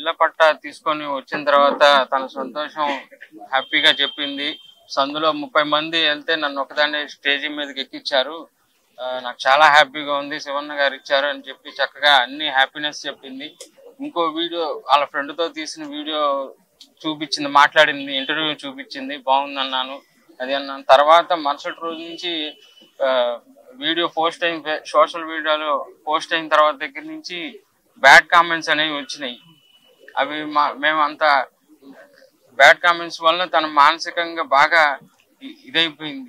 ఇళ్ల పట్ట తీసుకొని వచ్చిన తర్వాత తన సంతోషం హ్యాపీగా చెప్పింది సందులో ముప్పై మంది వెళ్తే నన్ను ఒకదాన్ని స్టేజీ మీదకి ఎక్కించారు ఆ, నాకు చాలా హ్యాపీగా ఉంది శివన్న గారు ఇచ్చారు అని చెప్పి చక్కగా అన్ని హ్యాపీనెస్ చెప్పింది ఇంకో వీడియో వాళ్ళ ఫ్రెండ్ తో తీసిన వీడియో చూపించింది మాట్లాడింది ఇంటర్వ్యూ చూపించింది బాగుంది అన్నాను అది అన్నాను తర్వాత మరుసటి రోజు నుంచి ఆ, వీడియో పోస్ట్ అయిన సోషల్ మీడియాలో పోస్ట్ అయిన తర్వాత దగ్గర నుంచి బ్యాడ్ కామెంట్స్ అనేవి వచ్చినాయి అవి మా మేము అంత బ్యాడ్ కామెంట్స్ వల్ల తను మానసికంగా బాగా ఇ- ఇదైపోయింది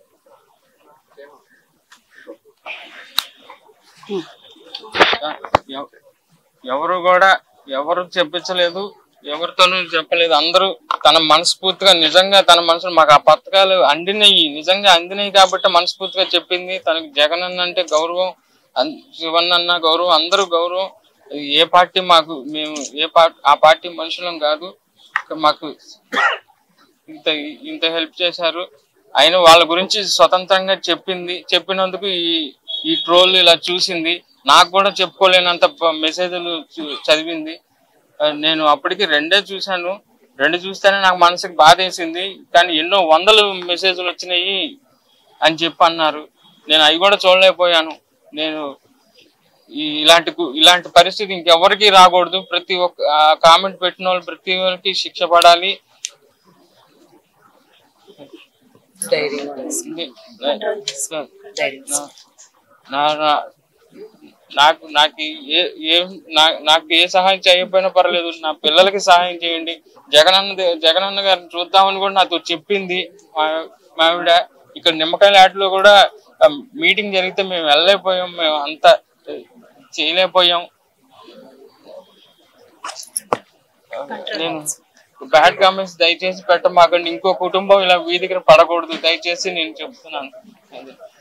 ఎవ- ఎవరు కూడా ఎవరు చెప్పించలేదు ఎవరితోనూ చెప్పలేదు అందరూ తన మనస్ఫూర్తిగా నిజంగా తన మనసులో మాకు ఆ పథకాలు అందినయి నిజంగా అందినాయి కాబట్టి మనస్ఫూర్తిగా చెప్పింది తనకి జగన్ అన్న అంటే గౌరవం అన్- శివన్ అన్న గౌరవం అందరూ గౌరవం ఏ పార్టీ మాకు మేము ఏ పార్టీ ఆ పార్టీ మనుషులం కాదు మాకు ఇంత ఇంత హెల్ప్ చేశారు ఆయన వాళ్ళ గురించి స్వతంత్రంగా చెప్పింది చెప్పినందుకు ఈ ఈ ట్రోల్ ఇలా చూసింది నాకు కూడా చెప్పుకోలేనంత ప- మెసేజ్లు చూ- చదివింది ఆ, నేను అప్పటికి రెండే చూశాను రెండు చూస్తేనే నాకు మనసుకి బాధ వేసింది కానీ ఎన్నో వందలు మెసేజ్లు వచ్చినాయి అని చెప్పి అన్నారు నేను అవి కూడా చూడలేకపోయాను నేను ఈ ఇలాంటి కు- ఇలాంటి పరిస్థితి ఇంకెవరికి రాకూడదు ప్రతి ఒక్క కామెంట్ పెట్టిన వాళ్ళు ప్రతి ఒక్కరికి శిక్ష పడాలి డైరీ ఇది- నా- నా- నా- నాకు నాకు ఏ ఏ నా- నాకు ఏ సహాయం చేయకపోయినా పర్లేదు నా పిల్లలకి సహాయం చేయండి జగనన్న దే- జగనన్న గారిని చూద్దామని కూడా నాతో చెప్పింది మా మా ఆవిడ ఇక్కడ నిమ్మకాయల ఆటలో కూడా ఆ, మీటింగ్ జరిగితే మేము వెళ్ళలేకపోయాం మేము అంతా చేయలేకపోయాం నేను బ్యాడ్ కామెంట్స్ దయచేసి పెట్టమాకండి ఇంకో కుటుంబం ఇలా వీధికి పడకూడదు దయచేసి నేను చెప్తున్నాను అదే.